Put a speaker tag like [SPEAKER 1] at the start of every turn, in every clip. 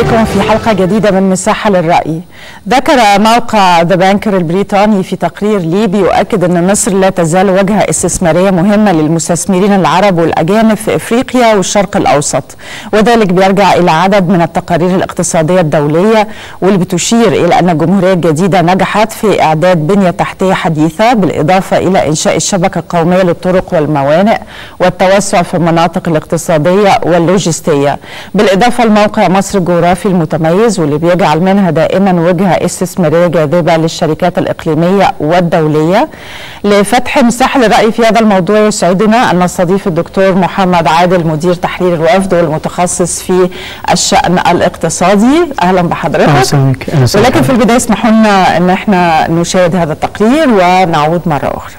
[SPEAKER 1] بكم في حلقة جديدة من مساحة للرأي ذكر موقع ذا بانكر البريطاني في تقرير لي بيؤكد أن مصر لا تزال وجهة استثمارية مهمة للمستثمرين العرب والأجانب في إفريقيا والشرق الأوسط وذلك بيرجع إلى عدد من التقارير الاقتصادية الدولية واللي بتشير إلى أن الجمهورية الجديدة نجحت في إعداد بنية تحتية حديثة بالإضافة إلى إنشاء الشبكة القومية للطرق والموانئ والتوسع في المناطق الاقتصادية واللوجستية بالإضافة لموقع مصر الجغرافي المتميز واللي بيجعل منها دائما وجهة استثمارية جاذبة للشركات الإقليمية والدولية لفتح مساحة للرأي في هذا الموضوع يسعدنا أن نستضيف الدكتور محمد عادل مدير تحرير الوفد والمتخصص في الشأن الاقتصادي أهلا بحضرتك ولكن في البداية اسمحوا لنا أن احنا نشاهد هذا التقرير ونعود مرة أخرى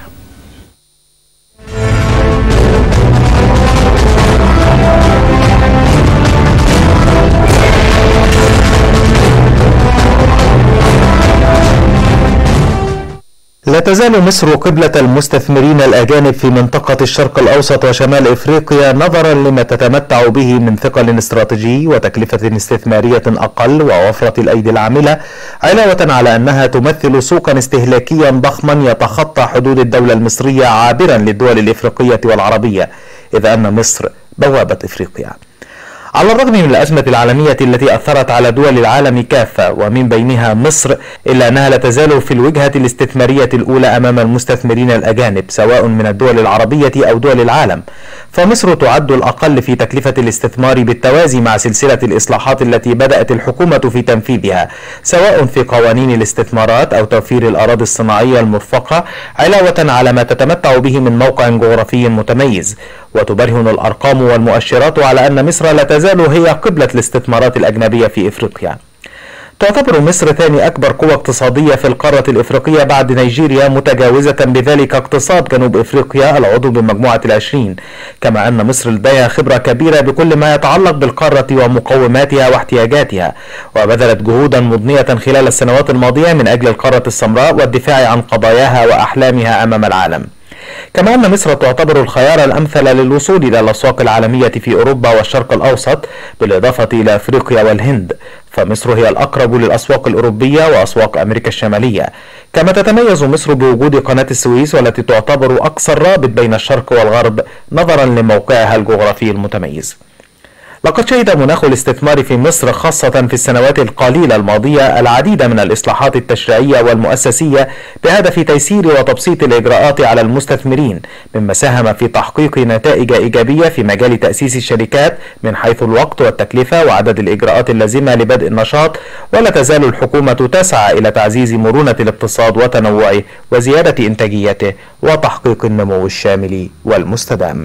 [SPEAKER 2] لا تزال مصر قبلة المستثمرين الأجانب في منطقة الشرق الأوسط وشمال إفريقيا نظرا لما تتمتع به من ثقل استراتيجي وتكلفة استثمارية أقل ووفرة الأيدي العاملة علاوة على أنها تمثل سوقا استهلاكيا ضخما يتخطى حدود الدولة المصرية عابرا للدول الإفريقية والعربية إذ أن مصر بوابة إفريقيا على الرغم من الأزمة العالمية التي أثرت على دول العالم كافة ومن بينها مصر إلا أنها لا تزال في الوجهة الاستثمارية الأولى أمام المستثمرين الأجانب سواء من الدول العربية أو دول العالم فمصر تعد الأقل في تكلفة الاستثمار بالتوازي مع سلسلة الإصلاحات التي بدأت الحكومة في تنفيذها سواء في قوانين الاستثمارات أو توفير الأراضي الصناعية المرفقة علاوة على ما تتمتع به من موقع جغرافي متميز وتبرهن الأرقام والمؤشرات على أن مصر لا تزال هي قبلة الاستثمارات الأجنبية في إفريقيا تعتبر مصر ثاني أكبر قوة اقتصادية في القارة الإفريقية بعد نيجيريا متجاوزة بذلك اقتصاد جنوب إفريقيا العضو بمجموعة العشرين كما أن مصر لديها خبرة كبيرة بكل ما يتعلق بالقارة ومقوماتها واحتياجاتها وبذلت جهودا مضنية خلال السنوات الماضية من أجل القارة السمراء والدفاع عن قضاياها وأحلامها أمام العالم كما أن مصر تعتبر الخيار الأمثل للوصول إلى الأسواق العالمية في أوروبا والشرق الأوسط بالإضافة إلى أفريقيا والهند فمصر هي الأقرب للأسواق الأوروبية وأسواق أمريكا الشمالية كما تتميز مصر بوجود قناة السويس والتي تعتبر أقصى الرابط بين الشرق والغرب نظرا لموقعها الجغرافي المتميز لقد شهد مناخ الاستثمار في مصر خاصة في السنوات القليلة الماضية العديد من الإصلاحات التشريعية والمؤسسية بهدف تيسير وتبسيط الإجراءات على المستثمرين مما ساهم في تحقيق نتائج إيجابية في مجال تأسيس الشركات من حيث الوقت والتكلفة وعدد الإجراءات اللازمة لبدء النشاط ولا تزال الحكومة تسعى إلى تعزيز مرونة الاقتصاد وتنوعه وزيادة إنتاجيته وتحقيق النمو الشامل والمستدام.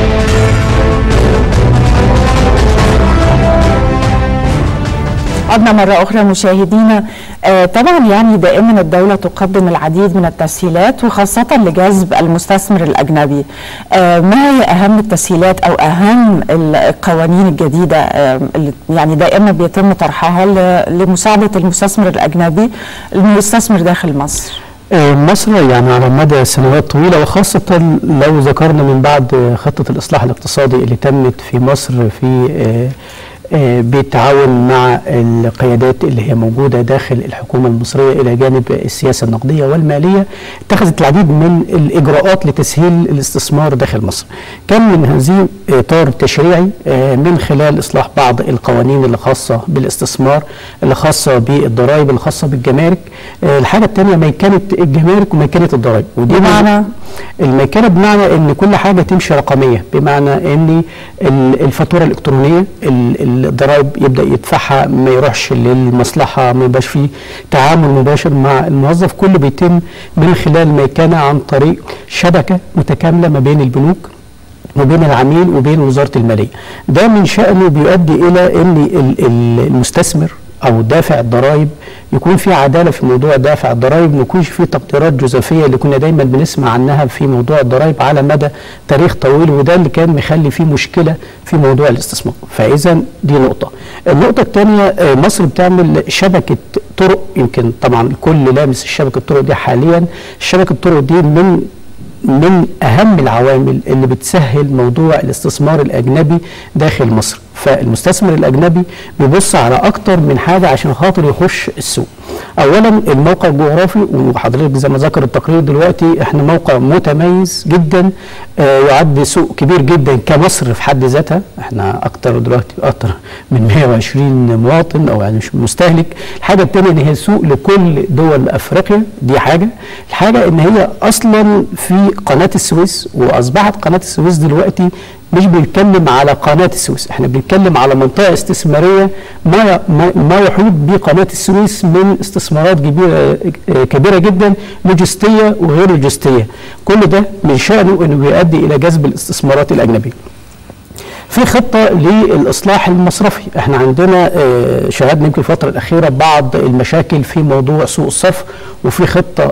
[SPEAKER 1] عدنا مرة أخرى مشاهدينا آه طبعا يعني دائما الدولة تقدم العديد من التسهيلات وخاصة لجذب المستثمر الأجنبي آه ما هي أهم التسهيلات أو أهم القوانين الجديدة آه اللي يعني دائما بيتم طرحها لمساعدة المستثمر الأجنبي المستثمر داخل مصر
[SPEAKER 3] مصر يعني على مدى سنوات طويلة وخاصة لو ذكرنا من بعد خطة الإصلاح الاقتصادي اللي تمت في مصر في بالتعاون مع القيادات اللي هي موجودة داخل الحكومة المصرية إلى جانب السياسة النقدية والمالية اتخذت العديد من الإجراءات لتسهيل الاستثمار داخل مصر كان من هذه إطار تشريعي من خلال إصلاح بعض القوانين اللي خاصة بالاستثمار اللي خاصة بالضرائب اللي خاصة بالجمارك الحاجة الثانية ميكنة الجمارك وميكنة الضرائب
[SPEAKER 1] ودي بمعنى
[SPEAKER 3] الميكنة بمعنى ان كل حاجة تمشي رقمية بمعنى ان الفاتورة الإلكترونية الضرائب يبدا يدفعها ما يروحش للمصلحه ما يبقاش فيه تعامل مباشر مع الموظف كله بيتم من خلال ميكنه عن طريق شبكه متكامله ما بين البنوك وبين العميل وبين وزاره الماليه ده من شانه بيؤدي الى ان المستثمر او دافع الضرائب يكون في عداله في موضوع دافع الضرائب ما يكونش في تقديرات جزافيه اللي كنا دايما بنسمع عنها في موضوع الضرائب على مدى تاريخ طويل وده اللي كان مخلي فيه مشكله في موضوع الاستثمار فاذا دي نقطه النقطه الثانيه مصر بتعمل شبكه طرق يمكن طبعا الكل لامس الشبكه الطرق دي حاليا شبكه الطرق دي من من اهم العوامل اللي بتسهل موضوع الاستثمار الاجنبي داخل مصر فالمستثمر الاجنبي بيبص على اكتر من حاجه عشان خاطر يخش السوق اولا الموقع الجغرافي وحضرتك زي ما ذكر التقرير دلوقتي احنا موقع متميز جدا آه يعد سوق كبير جدا كمصر في حد ذاتها احنا اكتر دلوقتي اكتر من 120 مواطن او يعني مش مستهلك الحاجه الثانيه ان هي سوق لكل دول افريقيا دي حاجه الحاجه ان هي اصلا في قناه السويس واصبحت قناه السويس دلوقتي مش بنتكلم على قناة السويس احنا بنتكلم على منطقة استثمارية ما ما يحيط بقناة السويس من استثمارات كبيرة كبيرة جدا لوجستية وغير لوجستية كل ده من شأنه انه بيؤدي الى جذب الاستثمارات الاجنبية في خطة للإصلاح المصرفي احنا عندنا اه شاهدنا يمكن الفترة الأخيرة بعض المشاكل في موضوع سوق الصرف وفي خطة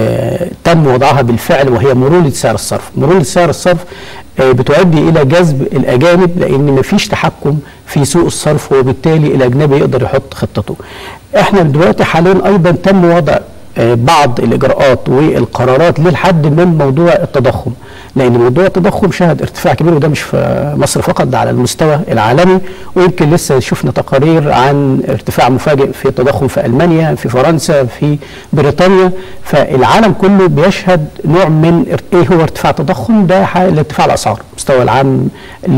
[SPEAKER 3] اه تم وضعها بالفعل وهي مرونة سعر الصرف مرونة سعر الصرف اه بتؤدي إلى جذب الأجانب لأن مفيش تحكم في سوق الصرف وبالتالي الأجنبي يقدر يحط خطته احنا دلوقتي حاليا أيضا تم وضع بعض الإجراءات والقرارات للحد من موضوع التضخم لان موضوع التضخم شهد ارتفاع كبير وده مش في مصر فقط ده على المستوى العالمي ويمكن لسه شفنا تقارير عن ارتفاع مفاجئ في التضخم في المانيا في فرنسا في بريطانيا فالعالم كله بيشهد نوع من ايه هو ارتفاع التضخم ده ارتفاع الاسعار المستوى العام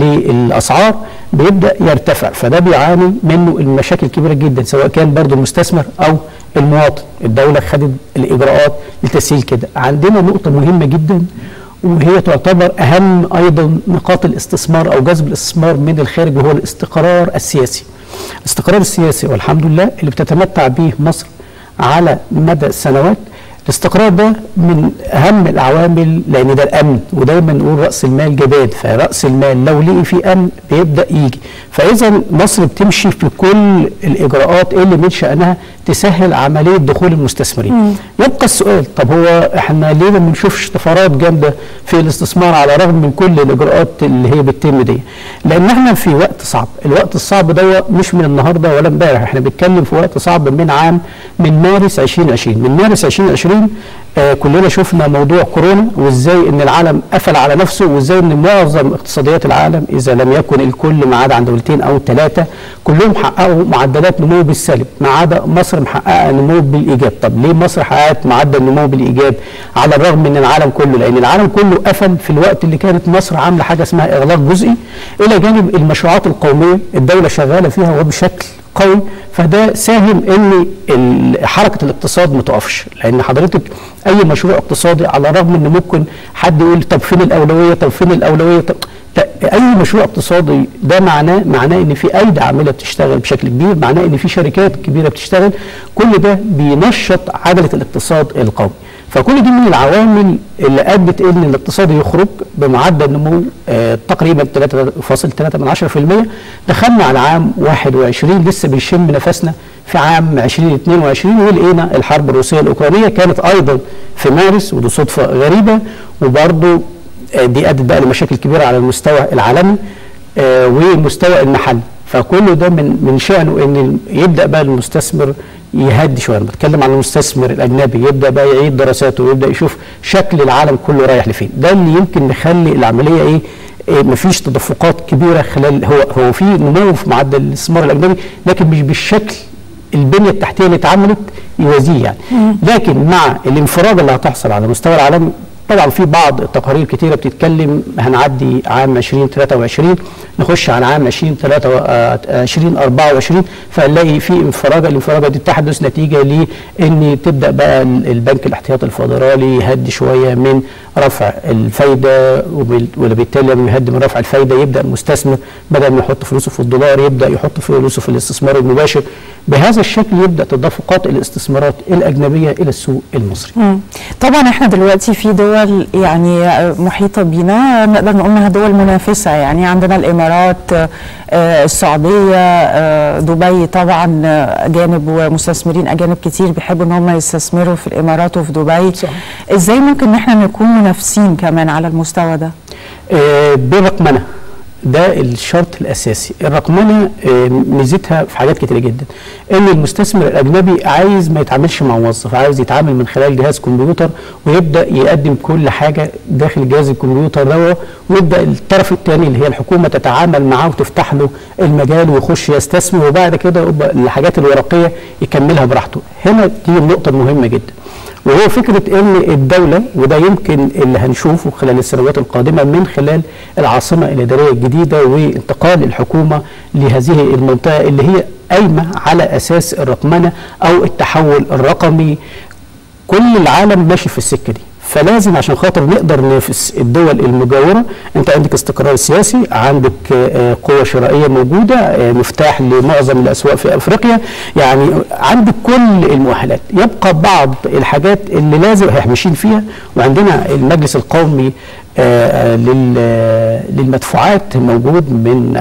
[SPEAKER 3] للاسعار بيبدا يرتفع فده بيعاني منه المشاكل كبيره جدا سواء كان برضه المستثمر او المواطن الدوله خدت الاجراءات لتسهيل كده عندنا نقطه مهمه جدا وهي تعتبر اهم ايضا نقاط الاستثمار او جذب الاستثمار من الخارج وهو الاستقرار السياسي. الاستقرار السياسي والحمد لله اللي بتتمتع به مصر على مدى السنوات الاستقرار ده من اهم العوامل لان ده الامن ودايما نقول راس المال جبان فراس المال لو لقي فيه امن بيبدا يجي فاذا مصر بتمشي في كل الاجراءات اللي من شانها تسهل عمليه دخول المستثمرين مم. يبقى السؤال طب هو احنا ليه ما بنشوفش طفرات جامده في الاستثمار على الرغم من كل الاجراءات اللي هي بتتم دي لان احنا في وقت صعب الوقت الصعب ده مش من النهارده ولا امبارح احنا بنتكلم في وقت صعب من عام من مارس 2020 من مارس 2020 آه كلنا شفنا موضوع كورونا وازاي ان العالم قفل على نفسه وازاي ان معظم اقتصاديات العالم اذا لم يكن الكل ما عدا عن دولتين او ثلاثه كلهم حققوا معدلات نمو بالسالب ما عدا مصر محققه نمو بالايجاب طب ليه مصر حققت معدل نمو بالايجاب على الرغم من العالم كله لان العالم كله قفل في الوقت اللي كانت مصر عامله حاجه اسمها اغلاق جزئي الى جانب المشروعات القوميه الدوله شغاله فيها وبشكل قوي فده ساهم ان حركه الاقتصاد ما تقفش لان حضرتك اي مشروع اقتصادي على الرغم ان ممكن حد يقول طب فين الاولويه طب فين الاولويه طب اي مشروع اقتصادي ده معناه معناه ان في ايدي عامله بتشتغل بشكل كبير معناه ان في شركات كبيره بتشتغل كل ده بينشط عجله الاقتصاد القومي فكل دي من العوامل اللي ادت ان الاقتصاد يخرج بمعدل نمو آه تقريبا 3.3 من 10% دخلنا على عام 21 لسه بنشم نفسنا في عام 2022 ولقينا الحرب الروسيه الاوكرانيه كانت ايضا في مارس ودي صدفه غريبه وبرضه آه دي ادت بقى لمشاكل كبيره على المستوى العالمي آه والمستوى المحلي فكل ده من من شانه ان يبدا بقى المستثمر يهدي شويه بتكلم عن المستثمر الاجنبي يبدا بقى يعيد دراساته ويبدا يشوف شكل العالم كله رايح لفين ده اللي يمكن نخلي العمليه ايه, إيه مفيش تدفقات كبيره خلال هو هو في نمو في معدل الاستثمار الاجنبي لكن مش بالشكل البنيه التحتيه اللي اتعملت يوازيه يعني لكن مع الانفراجه اللي هتحصل على المستوى العالمي طبعا في بعض التقارير كتيره بتتكلم هنعدي عام 2023 نخش على عام 2024 فنلاقي في انفراجه الانفراجه دي تحدث نتيجه لان تبدا بقى البنك الاحتياطي الفدرالي يهدي شويه من رفع الفايده وبالتالي لما يهدي من رفع الفايده يبدا المستثمر بدل ما يحط فلوسه في الدولار يبدا يحط فلوسه في الاستثمار المباشر بهذا الشكل يبدا تدفقات الاستثمارات الاجنبيه الى السوق المصري.
[SPEAKER 1] مم. طبعا احنا دلوقتي في دول يعني محيطه بينا نقدر نقول انها دول منافسه يعني عندنا الامارات آه السعوديه آه دبي طبعا اجانب ومستثمرين اجانب كتير بيحبوا ان هم يستثمروا في الامارات وفي دبي
[SPEAKER 3] صح.
[SPEAKER 1] ازاي ممكن ان احنا نكون منافسين كمان على المستوى ده؟
[SPEAKER 3] آه برقمنه ده الشرط الاساسي الرقمنه آه، ميزتها في حاجات كتيره جدا ان المستثمر الاجنبي عايز ما يتعاملش مع موظف عايز يتعامل من خلال جهاز كمبيوتر ويبدا يقدم كل حاجه داخل جهاز الكمبيوتر ده ويبدا الطرف الثاني اللي هي الحكومه تتعامل معاه وتفتح له المجال ويخش يستثمر وبعد كده يبقى الحاجات الورقيه يكملها براحته هنا دي النقطه المهمه جدا وهو فكرة ان الدولة وده يمكن اللي هنشوفه خلال السنوات القادمة من خلال العاصمة الإدارية الجديدة وانتقال الحكومة لهذه المنطقة اللي هي قايمة على أساس الرقمنة أو التحول الرقمي كل العالم ماشي في السكة دي فلازم عشان خاطر نقدر ننافس الدول المجاورة انت عندك استقرار سياسي عندك آه، قوة شرائية موجودة آه، مفتاح لمعظم الأسواق في أفريقيا يعني عندك كل المؤهلات يبقى بعض الحاجات اللي لازم احنا ماشيين فيها وعندنا المجلس القومي آه، لل- للمدفوعات موجود من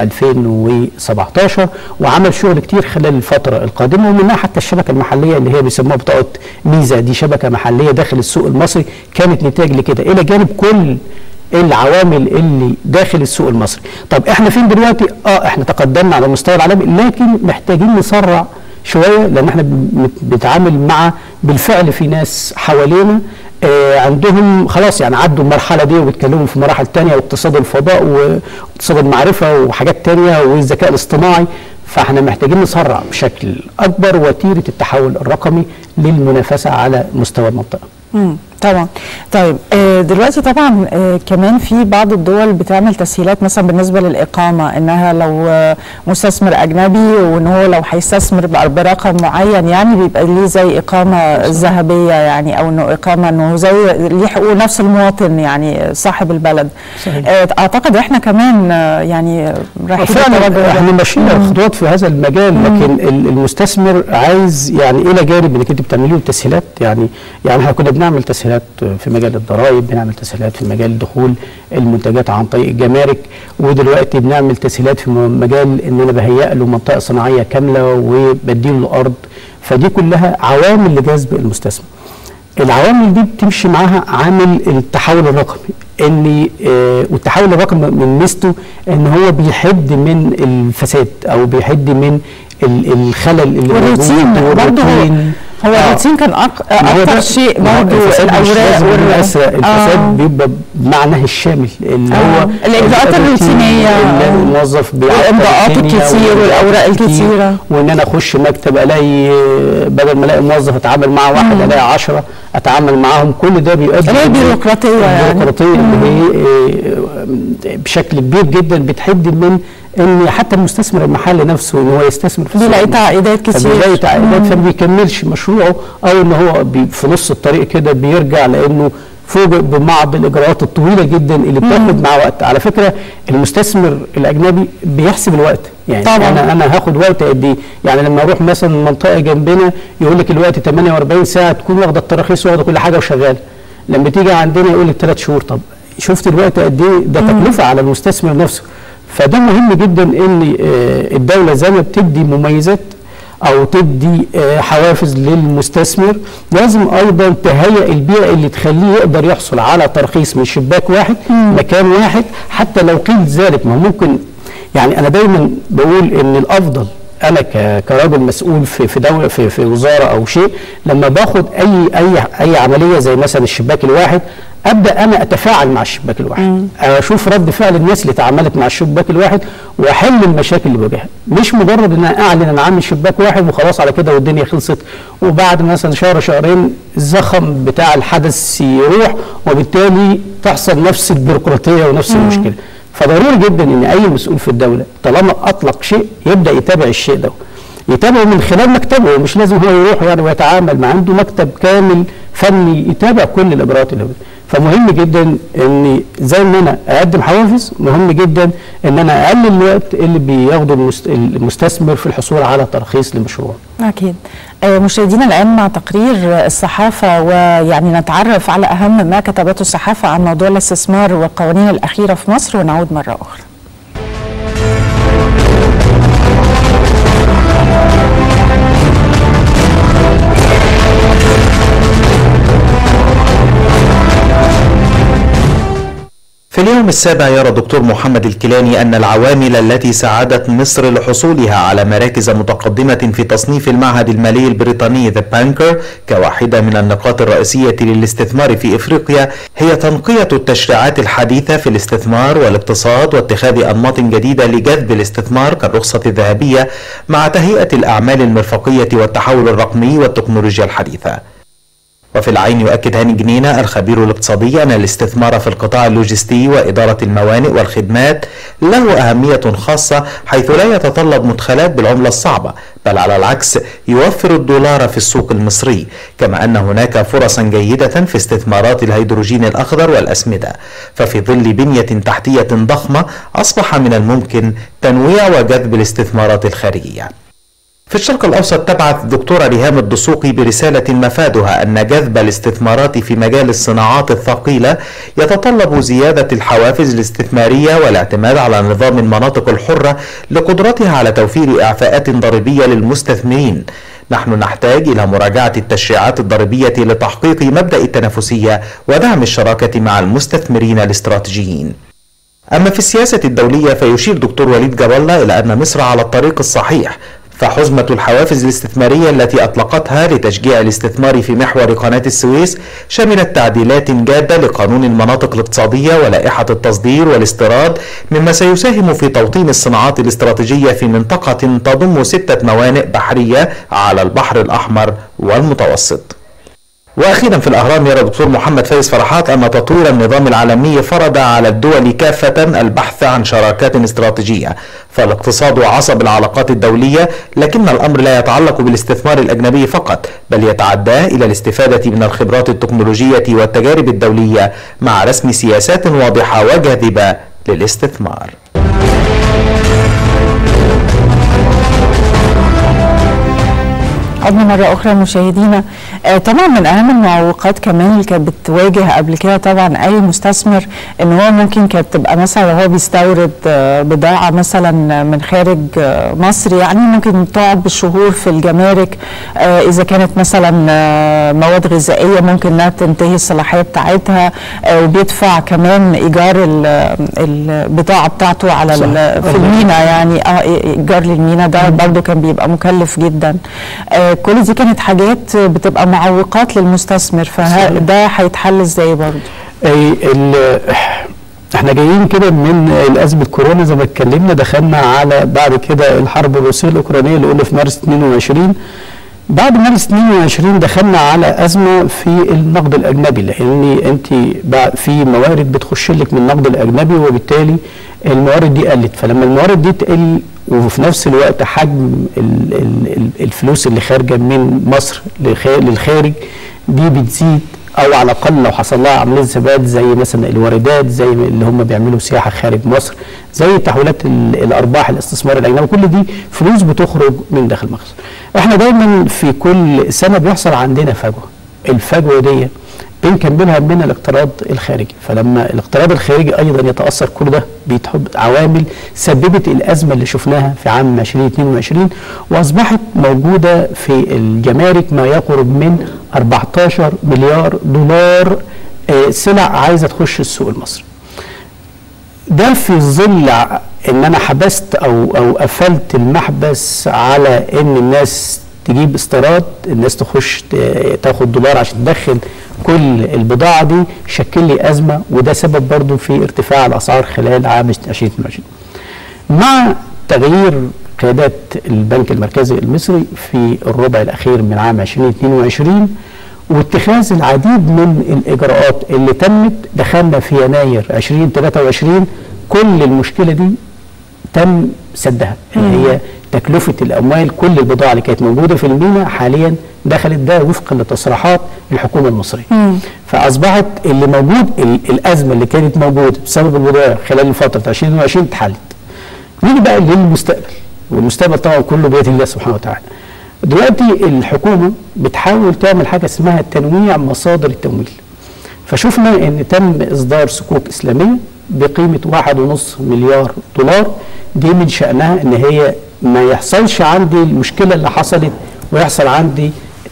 [SPEAKER 3] 2017 وعمل شغل كتير خلال الفترة القادمة ومنها حتى الشبكة المحلية اللي هي بيسموها بطاقة ميزة دي شبكة محلية داخل السوق المصري كانت نتاج لكده إلى جانب كل العوامل اللي داخل السوق المصري طب احنا فين دلوقتي اه احنا تقدمنا على المستوى العالمي لكن محتاجين نسرع شويه لان احنا بن- بنتعامل مع بالفعل في ناس حوالينا آه عندهم خلاص يعني عدوا المرحله دي وبيتكلموا في مراحل تانية واقتصاد الفضاء واقتصاد المعرفه وحاجات تانية والذكاء الاصطناعي فاحنا محتاجين نسرع بشكل اكبر وتيره التحول الرقمي للمنافسه على مستوى المنطقه
[SPEAKER 1] مم. طبعا طيب آه، دلوقتي طبعا آه، كمان في بعض الدول بتعمل تسهيلات مثلا بالنسبه للاقامه انها لو آه، مستثمر اجنبي وان هو لو هيستثمر بقى برقم معين يعني بيبقى ليه زي اقامه ذهبيه يعني او انه اقامه انه زي ليه حقوق نفس المواطن يعني صاحب البلد
[SPEAKER 3] صحيح.
[SPEAKER 1] آه، اعتقد احنا كمان آه، يعني رايحين التوجه
[SPEAKER 3] فعلا
[SPEAKER 1] ده.
[SPEAKER 3] احنا ماشيين خطوات في هذا المجال لكن ال- المستثمر عايز يعني الى جانب انك انت بتعملي له تسهيلات يعني يعني احنا كنا بنعمل تسهيلات في مجال الضرائب بنعمل تسهيلات في مجال دخول المنتجات عن طريق الجمارك ودلوقتي بنعمل تسهيلات في م- مجال ان انا بهيئ له منطقه صناعيه كامله وبديله الارض فدي كلها عوامل لجذب المستثمر العوامل دي بتمشي معاها عامل التحول الرقمي ان آه والتحول الرقمي من ميزته ان هو بيحد من الفساد او بيحد من ال- الخلل اللي
[SPEAKER 1] والروتين
[SPEAKER 3] موجود
[SPEAKER 1] برضه هو
[SPEAKER 3] والروتين.
[SPEAKER 1] هو
[SPEAKER 3] آه.
[SPEAKER 1] الروتين كان أك-
[SPEAKER 3] ما هو
[SPEAKER 1] اكتر
[SPEAKER 3] ده-
[SPEAKER 1] شيء
[SPEAKER 3] ما هو
[SPEAKER 1] برضه
[SPEAKER 3] الفساد مش
[SPEAKER 1] الاوراق
[SPEAKER 3] لازم
[SPEAKER 1] وال-
[SPEAKER 3] يبقى أسرع. الفساد
[SPEAKER 1] آه.
[SPEAKER 3] بيبقى بمعناه الشامل اللي
[SPEAKER 1] آه.
[SPEAKER 3] هو
[SPEAKER 1] الإجراءات
[SPEAKER 3] الروتين،
[SPEAKER 1] الروتينية.
[SPEAKER 3] اللي الموظف بيعطل
[SPEAKER 1] والإمضاءات
[SPEAKER 3] الدنيا
[SPEAKER 1] الكتير والأوراق الكتيرة.
[SPEAKER 3] وان انا اخش مكتب الاقي بدل ما الاقي موظف اتعامل مع واحد الاقي 10 اتعامل معاهم كل ده بيؤدي
[SPEAKER 1] اللي هي البيروقراطية يعني.
[SPEAKER 3] البيروقراطيه اللي هي آه، بشكل كبير جدا بتحد من ان حتى المستثمر المحلي نفسه ان هو يستثمر في السوق
[SPEAKER 1] بيلاقي
[SPEAKER 3] المصري.
[SPEAKER 1] تعقيدات كتير
[SPEAKER 3] فبيلاقي تعقيدات فما بيكملش مشروعه او ان هو بي في نص الطريق كده بيرجع لانه فوجئ ببعض الاجراءات الطويله جدا اللي بتاخد مع وقت على فكره المستثمر الاجنبي بيحسب الوقت يعني
[SPEAKER 1] طبعاً.
[SPEAKER 3] انا انا هاخد وقت قد ايه يعني لما اروح مثلا منطقه جنبنا يقول لك الوقت 48 ساعه تكون واخده التراخيص واخده كل حاجه وشغاله لما تيجي عندنا يقول لك ثلاث شهور طب شفت الوقت قد ايه ده تكلفه على المستثمر نفسه فده مهم جدا ان آه، الدوله زي ما بتدي مميزات او تدي آه، حوافز للمستثمر لازم ايضا تهيئ البيئه اللي تخليه يقدر يحصل على ترخيص من شباك واحد مكان واحد حتى لو قيل ذلك ما هو ممكن يعني انا دايما بقول ان الافضل انا ك- كراجل مسؤول في في دوله في في وزاره او شيء لما باخد اي اي اي عمليه زي مثلا الشباك الواحد ابدا انا اتفاعل مع الشباك الواحد اشوف رد فعل الناس اللي تعاملت مع الشباك الواحد واحل المشاكل اللي بواجهها مش مجرد ان انا اعلن انا عامل شباك واحد وخلاص على كده والدنيا خلصت وبعد مثلا شهر شهرين الزخم بتاع الحدث يروح وبالتالي تحصل نفس البيروقراطيه ونفس المشكله فضروري جدا ان اي مسؤول في الدوله طالما اطلق شيء يبدا يتابع الشيء ده يتابعه من خلال مكتبه مش لازم هو يروح يعني ويتعامل مع عنده مكتب كامل فني يتابع كل الاجراءات اللي هو فمهم جدا ان زي ما انا اقدم حوافز مهم جدا ان انا اقلل الوقت اللي بياخده المست- المستثمر في الحصول على ترخيص لمشروع
[SPEAKER 1] أكيد آه، مشاهدينا الآن مع تقرير الصحافة ويعني نتعرف على أهم ما كتبته الصحافة عن موضوع الاستثمار والقوانين الأخيرة في مصر ونعود مرة أخرى
[SPEAKER 2] في اليوم السابع يرى دكتور محمد الكيلاني أن العوامل التي ساعدت مصر لحصولها على مراكز متقدمة في تصنيف المعهد المالي البريطاني ذا بانكر كواحدة من النقاط الرئيسية للاستثمار في إفريقيا هي تنقية التشريعات الحديثة في الاستثمار والاقتصاد واتخاذ أنماط جديدة لجذب الاستثمار كالرخصة الذهبية مع تهيئة الأعمال المرفقية والتحول الرقمي والتكنولوجيا الحديثة وفي العين يؤكد هاني جنينة الخبير الاقتصادي أن الاستثمار في القطاع اللوجستي وإدارة الموانئ والخدمات له أهمية خاصة حيث لا يتطلب مدخلات بالعملة الصعبة بل على العكس يوفر الدولار في السوق المصري كما أن هناك فرصا جيدة في استثمارات الهيدروجين الأخضر والأسمدة ففي ظل بنية تحتية ضخمة أصبح من الممكن تنويع وجذب الاستثمارات الخارجية في الشرق الأوسط تبعث الدكتورة ريهام الدسوقي برسالة مفادها أن جذب الاستثمارات في مجال الصناعات الثقيلة يتطلب زيادة الحوافز الاستثمارية والاعتماد على نظام المناطق الحرة لقدرتها على توفير إعفاءات ضريبية للمستثمرين نحن نحتاج إلى مراجعة التشريعات الضريبية لتحقيق مبدأ التنافسية ودعم الشراكة مع المستثمرين الاستراتيجيين أما في السياسة الدولية فيشير دكتور وليد جاب الله إلى أن مصر على الطريق الصحيح فحزمة الحوافز الاستثمارية التي أطلقتها لتشجيع الاستثمار في محور قناة السويس شملت تعديلات جادة لقانون المناطق الاقتصادية ولائحة التصدير والاستيراد مما سيساهم في توطين الصناعات الاستراتيجية في منطقة تضم ستة موانئ بحرية على البحر الأحمر والمتوسط واخيرا في الاهرام يرى الدكتور محمد فايز فرحات ان تطوير النظام العالمي فرض على الدول كافه البحث عن شراكات استراتيجيه فالاقتصاد عصب العلاقات الدوليه لكن الامر لا يتعلق بالاستثمار الاجنبي فقط بل يتعدى الى الاستفاده من الخبرات التكنولوجيه والتجارب الدوليه مع رسم سياسات واضحه وجاذبه للاستثمار
[SPEAKER 1] عدنا مرة أخرى مشاهدينا آه طبعا من أهم المعوقات كمان اللي كانت بتواجه قبل كده طبعا أي مستثمر إن هو ممكن كانت تبقى مثلا وهو بيستورد آه بضاعة مثلا من خارج آه مصر يعني ممكن تقعد بالشهور في الجمارك آه إذا كانت مثلا آه مواد غذائية ممكن إنها تنتهي الصلاحية بتاعتها آه وبيدفع كمان إيجار البضاعة بتاعته على في المينا يعني اه إيجار للمينا ده برضه كان بيبقى مكلف جدا آه كل دي كانت حاجات بتبقى معوقات للمستثمر فده هيتحل ازاي برضه؟
[SPEAKER 3] اي احنا جايين كده من ازمه كورونا زي ما اتكلمنا دخلنا على بعد كده الحرب الروسيه الاوكرانيه اللي قلنا في مارس 22 بعد مارس 22 دخلنا على ازمه في النقد الاجنبي لان انت في موارد بتخش لك من النقد الاجنبي وبالتالي الموارد دي قلت فلما الموارد دي تقل وفي نفس الوقت حجم ال ال الفلوس اللي خارجه من مصر للخارج دي بتزيد او على الاقل لو حصل لها عمليه ثبات زي مثلا الواردات زي اللي هم بيعملوا سياحه خارج مصر زي تحويلات الارباح الاستثمار الاجنبي كل دي فلوس بتخرج من داخل مصر احنا دايما في كل سنه بيحصل عندنا فجوه الفجوه دي بنكملها من الاقتراض الخارجي فلما الاقتراض الخارجي ايضا يتاثر كل ده بيتحب عوامل سببت الازمه اللي شفناها في عام 2022 واصبحت موجوده في الجمارك ما يقرب من 14 مليار دولار سلع عايزه تخش السوق المصري. ده في ظل ان انا حبست او او قفلت المحبس على ان الناس تجيب استيراد الناس تخش تاخد دولار عشان تدخل كل البضاعه دي شكل لي ازمه وده سبب برضو في ارتفاع الاسعار خلال عام 2022 مع تغيير قيادات البنك المركزي المصري في الربع الاخير من عام 2022 واتخاذ العديد من الاجراءات اللي تمت دخلنا في يناير 2023 كل المشكله دي تم سدها اللي هي تكلفه الاموال كل البضاعه اللي كانت موجوده في المينا حاليا دخلت ده وفقا لتصريحات الحكومه المصريه مم. فاصبحت اللي موجود الازمه اللي كانت موجوده بسبب البضائع خلال فتره 2020 اتحلت نيجي بقى للمستقبل والمستقبل طبعا كله بيد الله سبحانه وتعالى دلوقتي الحكومه بتحاول تعمل حاجه اسمها تنويع مصادر التمويل فشفنا ان تم اصدار صكوك اسلاميه بقيمه واحد ونص مليار دولار دي من شانها ان هي ما يحصلش عندي المشكله اللي حصلت ويحصل عندي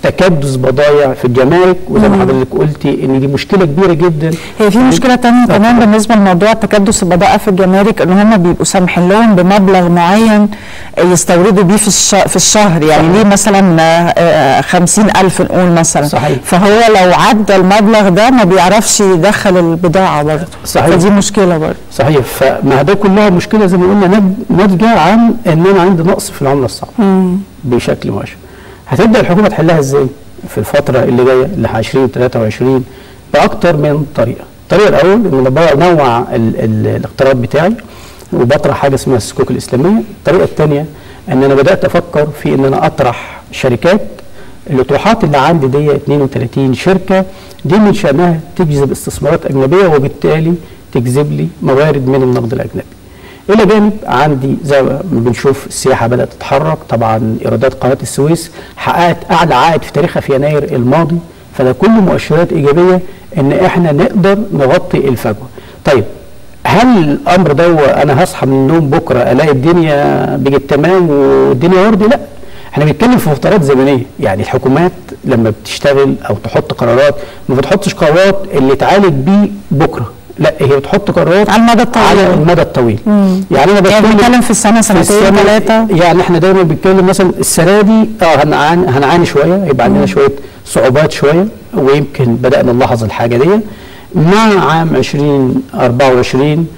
[SPEAKER 3] تكدس بضائع في الجمارك وزي ما حضرتك قلتي ان دي مشكله كبيره جدا
[SPEAKER 1] هي في مشكله تانية كمان بالنسبه لموضوع تكدس البضائع في الجمارك ان هم بيبقوا سامحين لهم بمبلغ معين يستوردوا بيه في الش- في الشهر يعني ليه مثلا آه، خمسين ألف نقول مثلا
[SPEAKER 3] صحيح.
[SPEAKER 1] فهو لو عدى المبلغ ده ما بيعرفش يدخل البضاعه برضه
[SPEAKER 3] صحيح.
[SPEAKER 1] فدي مشكله برضه
[SPEAKER 3] صحيح فما ده كلها مشكله زي ما قلنا نج- ناتجه عن ان انا عندي نقص في العمله الصعبه بشكل مباشر هتبدا الحكومه تحلها ازاي في الفتره اللي جايه اللي 20 23 باكتر من طريقه الطريقه الاول ان انا بنوع ال- ال- الاقتراض بتاعي وبطرح حاجه اسمها الصكوك الاسلاميه الطريقه الثانيه ان انا بدات افكر في ان انا اطرح شركات الاطروحات اللي عندي دي 32 شركه دي من شانها تجذب استثمارات اجنبيه وبالتالي تجذب لي موارد من النقد الاجنبي. الى جانب عندي زي ما بنشوف السياحه بدات تتحرك طبعا ايرادات قناه السويس حققت اعلى عائد في تاريخها في يناير الماضي فده كله مؤشرات ايجابيه ان احنا نقدر نغطي الفجوه. طيب هل الامر ده انا هصحى من النوم بكره الاقي الدنيا بقت تمام والدنيا وردي؟ لا احنا بنتكلم في فترات زمنيه يعني الحكومات لما بتشتغل او تحط قرارات ما بتحطش قرارات اللي تعالج بيه بكره لا هي بتحط قرارات
[SPEAKER 1] على المدى الطويل.
[SPEAKER 3] على المدى الطويل يعني انا
[SPEAKER 1] يعني
[SPEAKER 3] بتكلم
[SPEAKER 1] بنتكلم في السنه
[SPEAKER 3] في
[SPEAKER 1] سنتين
[SPEAKER 3] السنة-
[SPEAKER 1] ثلاثه
[SPEAKER 3] يعني احنا دايما بنتكلم مثلا السنه دي اه هنعاني هنعاني شويه هيبقى عندنا شويه صعوبات شويه ويمكن بدانا نلاحظ الحاجه دي مع عام 2024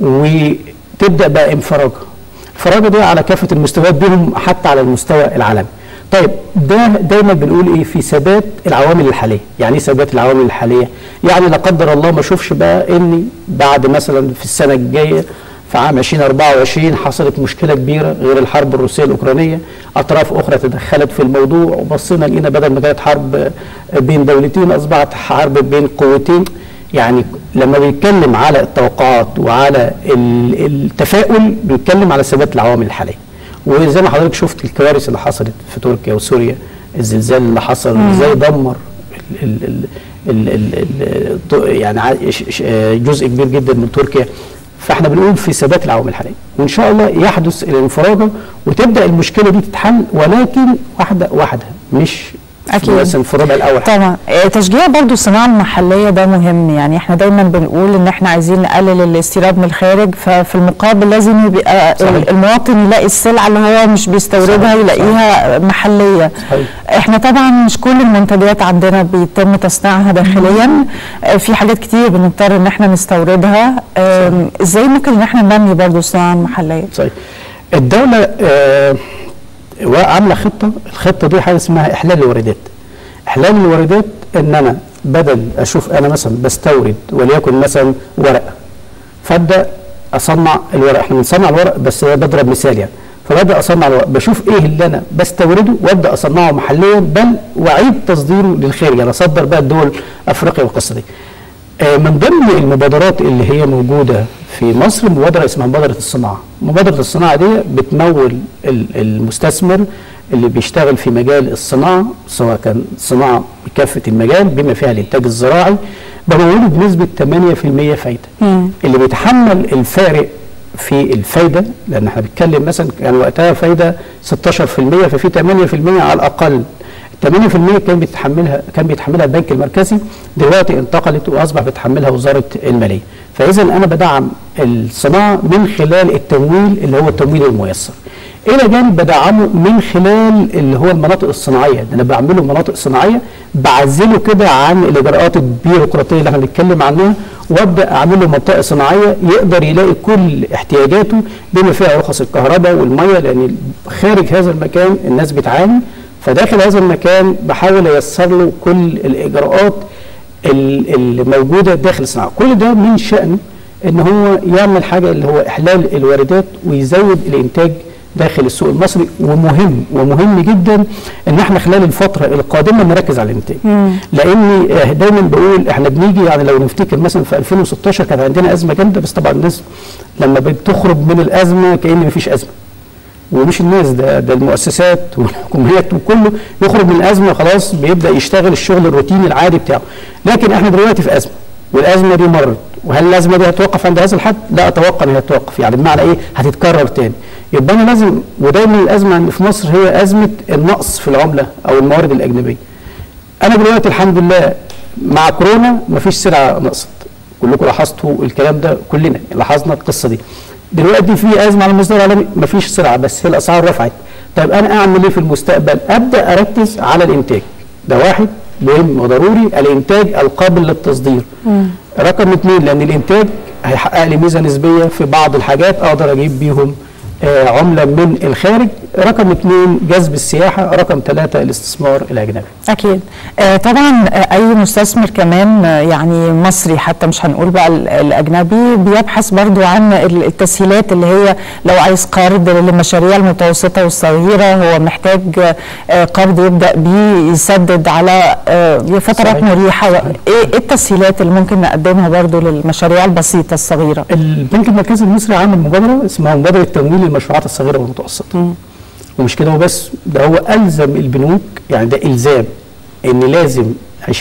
[SPEAKER 3] وتبدا بقى انفراجه الانفراجه دي على كافه المستويات بهم حتى على المستوى العالمي طيب ده دايما بنقول ايه في ثبات العوامل الحاليه يعني ايه ثبات العوامل الحاليه يعني لا قدر الله ما اشوفش بقى اني بعد مثلا في السنه الجايه في عام 2024 حصلت مشكله كبيره غير الحرب الروسيه الاوكرانيه اطراف اخرى تدخلت في الموضوع وبصينا لقينا بدل ما كانت حرب بين دولتين اصبحت حرب بين قوتين يعني لما بيتكلم على التوقعات وعلى ال- التفاؤل بيتكلم على ثبات العوامل الحاليه وزي ما حضرتك شفت الكوارث اللي حصلت في تركيا وسوريا الزلزال اللي حصل ازاي دمر ال ال ال ال ال ال يعني ع- ش- ش- جزء كبير جدا من تركيا فاحنا بنقول في ثبات العوامل الحاليه وان شاء الله يحدث الانفراجه وتبدا المشكله دي تتحل ولكن واحده واحده مش
[SPEAKER 1] أكيد.
[SPEAKER 3] مثلا في الربع الاول
[SPEAKER 1] طبعا آه، تشجيع برضو الصناعة المحلية ده مهم يعني احنا دايما بنقول ان احنا عايزين نقلل الاستيراد من الخارج ففي المقابل لازم يبقى
[SPEAKER 3] صحيح.
[SPEAKER 1] المواطن يلاقي السلعة اللي هو مش بيستوردها
[SPEAKER 3] صحيح.
[SPEAKER 1] يلاقيها محلية
[SPEAKER 3] صحيح.
[SPEAKER 1] احنا طبعا مش كل المنتجات عندنا بيتم تصنيعها داخليا آه، في حاجات كتير بنضطر ان احنا نستوردها آم، ازاي ممكن ان احنا ننمي برضو الصناعة المحلية
[SPEAKER 3] صحيح الدولة آه عاملة خطة الخطة دي حاجة اسمها إحلال الواردات إحلال الواردات إن أنا بدل أشوف أنا مثلا بستورد وليكن مثلا ورق فأبدأ أصنع الورق إحنا بنصنع الورق بس ده بضرب مثال يعني فببدأ أصنع الورق بشوف إيه اللي أنا بستورده وأبدأ أصنعه محليا بل وأعيد تصديره للخارج يعني أصدر بقى الدول أفريقيا والقصة دي آه، من ضمن المبادرات اللي هي موجوده في مصر مبادره اسمها مبادره الصناعه. مبادره الصناعه دي بتمول ال- المستثمر اللي بيشتغل في مجال الصناعه سواء كان صناعه بكافه المجال بما فيها الانتاج الزراعي بموله بنسبه 8% فايده. اللي بيتحمل الفارق في الفايده لان احنا بنتكلم مثلا كان وقتها فايده 16% ففي 8% على الاقل 8% كان بيتحملها كان بيتحملها البنك المركزي دلوقتي انتقلت واصبح بيتحملها وزاره الماليه فاذا انا بدعم الصناعه من خلال التمويل اللي هو التمويل الميسر الى جانب بدعمه من خلال اللي هو المناطق الصناعيه انا بعمله مناطق صناعيه بعزله كده عن الاجراءات البيروقراطيه اللي احنا بنتكلم عنها وابدا اعمل له منطقه صناعيه يقدر يلاقي كل احتياجاته بما فيها رخص الكهرباء والميه لان خارج هذا المكان الناس بتعاني فداخل هذا المكان بحاول ايسر له كل الاجراءات ال- اللي موجوده داخل الصناعه كل ده من شانه ان هو يعمل حاجه اللي هو احلال الواردات ويزود الانتاج داخل السوق المصري ومهم ومهم جدا ان احنا خلال الفتره القادمه نركز على الانتاج لاني آه، دايما بقول احنا بنيجي يعني لو نفتكر مثلا في 2016 كانت عندنا ازمه جامده بس طبعا الناس لما بتخرج من الازمه كان مفيش ازمه ومش الناس ده ده المؤسسات والحكومات وكله يخرج من الازمه خلاص بيبدا يشتغل الشغل الروتيني العادي بتاعه لكن احنا دلوقتي في ازمه والازمه دي مرت وهل الازمه دي هتوقف عند هذا الحد؟ لا اتوقع انها هتوقف يعني بمعنى ايه؟ هتتكرر تاني يبقى انا لازم ودايما الازمه عند- في مصر هي ازمه النقص في العمله او الموارد الاجنبيه انا دلوقتي الحمد لله مع كورونا مفيش سلعه نقصت كلكم لاحظتوا الكلام ده كلنا لاحظنا القصه دي دلوقتي في ازمه على المستوى العالمي مفيش سلعه بس هي الاسعار رفعت طيب انا اعمل ايه في المستقبل ابدا اركز على الانتاج ده واحد مهم وضروري الانتاج القابل للتصدير رقم اثنين لان الانتاج هيحقق لي ميزه نسبيه في بعض الحاجات اقدر اجيب بيهم آه، عمله من الخارج رقم اثنين جذب السياحه رقم ثلاثه الاستثمار الاجنبي
[SPEAKER 1] اكيد آه طبعا آه اي مستثمر كمان آه يعني مصري حتى مش هنقول بقى ال- الاجنبي بيبحث برضو عن ال- التسهيلات اللي هي لو عايز قرض للمشاريع المتوسطه والصغيره هو محتاج آه قرض يبدا بيه يسدد على آه فترات
[SPEAKER 3] صحيح.
[SPEAKER 1] مريحه ايه إيه التسهيلات اللي ممكن نقدمها برضو للمشاريع البسيطه الصغيره
[SPEAKER 3] البنك المركزي المصري عامل مبادره اسمها مبادره تمويل المشروعات الصغيره والمتوسطه ومش كده وبس ده هو الزم البنوك يعني ده الزام ان لازم 20%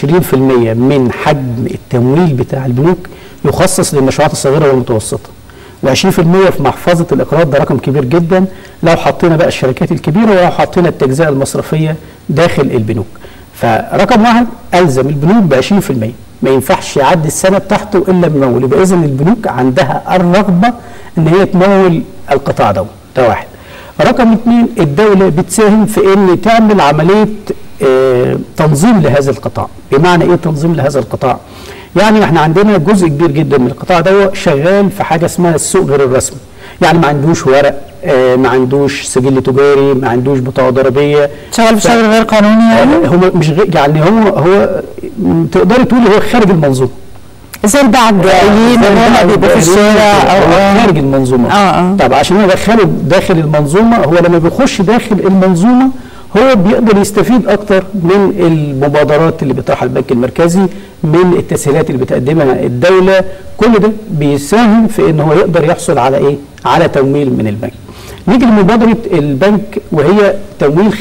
[SPEAKER 3] من حجم التمويل بتاع البنوك يخصص للمشروعات الصغيره والمتوسطه و20% في محفظه الاقراض ده رقم كبير جدا لو حطينا بقى الشركات الكبيره ولو حطينا التجزئه المصرفيه داخل البنوك فرقم واحد الزم البنوك ب 20% ما ينفعش يعدي السنه بتاعته الا بمول يبقى اذا البنوك عندها الرغبه ان هي تمول القطاع ده ده واحد رقم اثنين الدوله بتساهم في ان تعمل عمليه آه تنظيم لهذا القطاع بمعنى ايه تنظيم لهذا القطاع يعني احنا عندنا جزء كبير جدا من القطاع ده شغال في حاجه اسمها السوق غير الرسمي يعني ما عندوش ورق آه ما عندوش سجل تجاري ما عندوش بطاقه ضريبيه
[SPEAKER 1] شغال بشغل غير قانوني يعني
[SPEAKER 3] هو مش غير يعني هو هو م- تقدري تقولي هو خارج المنظومه
[SPEAKER 1] زي الباعة الجائلين اللي هم بيبقوا في الشارع او
[SPEAKER 3] هو
[SPEAKER 1] آه.
[SPEAKER 3] خارج المنظومه
[SPEAKER 1] آه، آه.
[SPEAKER 3] طب عشان ادخله داخل المنظومه هو لما بيخش داخل المنظومه هو بيقدر يستفيد اكتر من المبادرات اللي بيطرحها البنك المركزي من التسهيلات اللي بتقدمها الدوله كل ده بيساهم في ان هو يقدر يحصل على ايه على تمويل من البنك نيجي لمبادره البنك وهي تمويل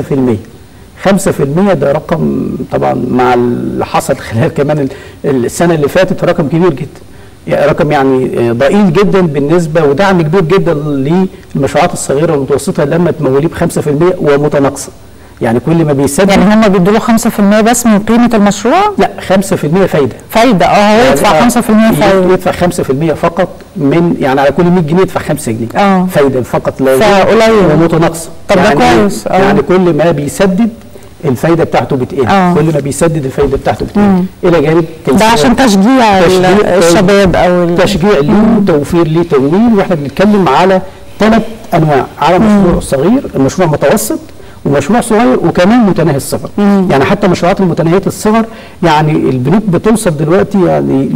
[SPEAKER 3] 5% 5% ده رقم طبعا مع اللي حصل خلال كمان ال- السنه اللي فاتت رقم كبير جدا يعني رقم يعني آه، ضئيل جدا بالنسبه ودعم كبير جدا للمشروعات الصغيره والمتوسطه لما تموليه ب 5% ومتناقصه يعني كل ما بيسدد
[SPEAKER 1] يعني هم بيدوا له 5% بس من قيمه المشروع
[SPEAKER 3] لا 5% فايده
[SPEAKER 1] فايده اه هو يدفع 5% فايده
[SPEAKER 3] يدفع 5% فقط من يعني على كل 100 جنيه يدفع 5 جنيه
[SPEAKER 1] آه.
[SPEAKER 3] فايده فقط لا
[SPEAKER 1] فقليل.
[SPEAKER 3] ومتناقصه
[SPEAKER 1] طب ده
[SPEAKER 3] يعني
[SPEAKER 1] كويس، آه.
[SPEAKER 3] يعني كل ما بيسدد الفايده بتاعته بتقل
[SPEAKER 1] آه.
[SPEAKER 3] كل ما بيسدد الفايده بتاعته بتقل الى جانب
[SPEAKER 1] ده
[SPEAKER 3] تيسير-
[SPEAKER 1] عشان تشجيع ال-
[SPEAKER 3] تشجيع-
[SPEAKER 1] الشباب او ال-
[SPEAKER 3] تشجيع ليه وتوفير ليه تمويل واحنا بنتكلم على ثلاث انواع على مشروع صغير المشروع متوسط ومشروع صغير وكمان متناهي الصغر يعني حتى مشروعات المتناهيه الصغر يعني البنوك بتوصل دلوقتي يعني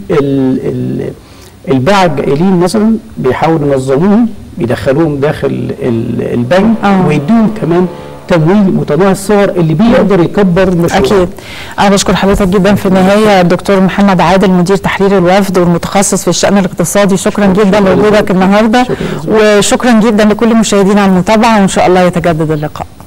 [SPEAKER 3] لل الباعة الجائلين مثلا بيحاولوا ينظموهم يدخلوهم داخل ال- البنك
[SPEAKER 1] آه.
[SPEAKER 3] ويدوهم كمان تمويل متناهي الصغر اللي بيقدر يكبر مشروع
[SPEAKER 1] اكيد انا بشكر حضرتك جدا في النهايه الدكتور محمد عادل مدير تحرير الوفد والمتخصص في الشان الاقتصادي شكرا جدا
[SPEAKER 3] شكراً
[SPEAKER 1] لوجودك
[SPEAKER 3] جزيلاً.
[SPEAKER 1] النهارده
[SPEAKER 3] شكراً جزيلاً.
[SPEAKER 1] وشكرا جدا لكل مشاهدينا على المتابعه وان شاء الله يتجدد اللقاء